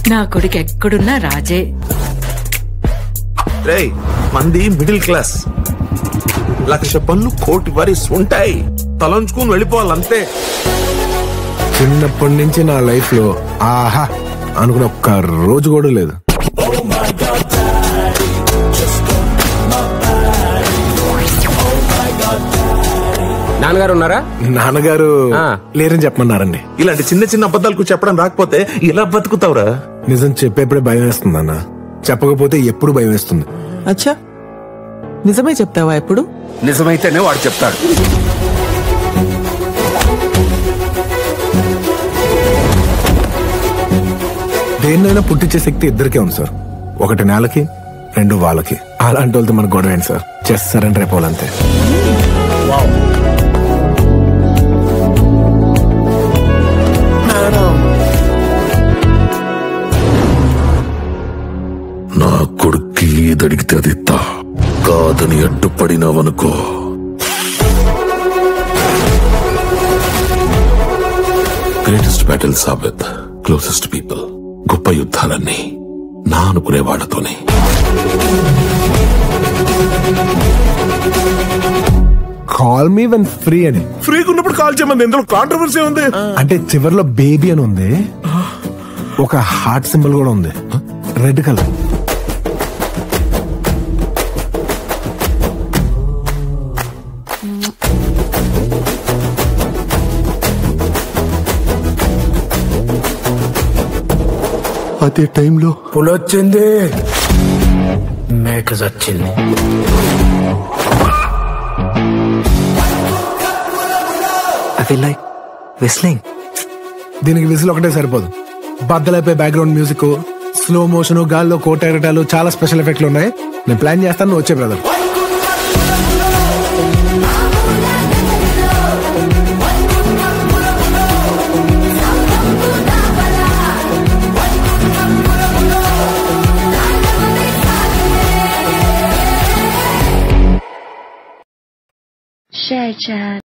నా కొడుకు ఎక్కడున్నా రాజే రేయ్ మంది మిడిల్ క్లాస్ లక్ష పనులు కోటి వరిస్ ఉంటాయి తలంచుకుని వెళ్ళిపోవాలంతే చిన్నప్పటి నుంచి నా లైఫ్ లో ఆహా అనుకున్న ఒక్క రోజు కూడా లేదు నాన్నగారు ఉన్నారా నాన్నగారు ఆ. లేరని చెప్పమన్నారండి ఇలాంటి చిన్న చిన్న అబద్ధాలకు చెప్పడం రాకపోతే ఇలా బతుకుతావురా నిజం చెప్పేప్పుడే భయం వేస్తుంది అన్న చెప్పకపోతే ఎప్పుడు భయం వేస్తుంది అచ్చా నిజమే చెప్తావా ఎప్పుడు నిజమైతేనే వాడు చెప్తాడు దేన్నైనా పుట్టించే శక్తి ఇద్దరికే ఉంది సార్ ఒకటి నేలకి రెండు వాళ్ళకి అలాంటి వాళ్ళతో మనకు గొడవ ఏంటి సార్ జస్ట్ సరెండర్ అయిపోవాలంతే నా కొడుక్కి ఏదడిగితే అది ఇత్తా కాదని అడ్డుపడినావనుకో గ్రేటెస్ట్ బ్యాటిల్ సాబెత్ క్లోజెస్ట్ పీపుల్ గొప్ప యుద్ధాలన్నీ నా అనుకునే వాళ్ళతోనే కాల్ మీ వన్ ఫ్రీ అని ఫ్రీగా ఉన్నప్పుడు కాల్ చేయమంది ఇందులో కాంట్రవర్సీ ఉంది అంటే చివర్లో బేబీ అని ఉంది ఒక హార్ట్ సింబల్ కూడా ఉంది రెడ్ కలర్ అదే టైంలో పులొచ్చింది మేక చచ్చింది I feel like whistling. దీనికి విజిల్ ఒకటే సరిపోదు బద్దలైపోయి బ్యాక్గ్రౌండ్ మ్యూజిక్ స్లో మోషన్ గాల్లో కోట ఎగటాలు చాలా స్పెషల్ ఎఫెక్ట్లు ఉన్నాయి నేను ప్లాన్ చేస్తాను నువ్వు వచ్చే బ్రదర్ share chat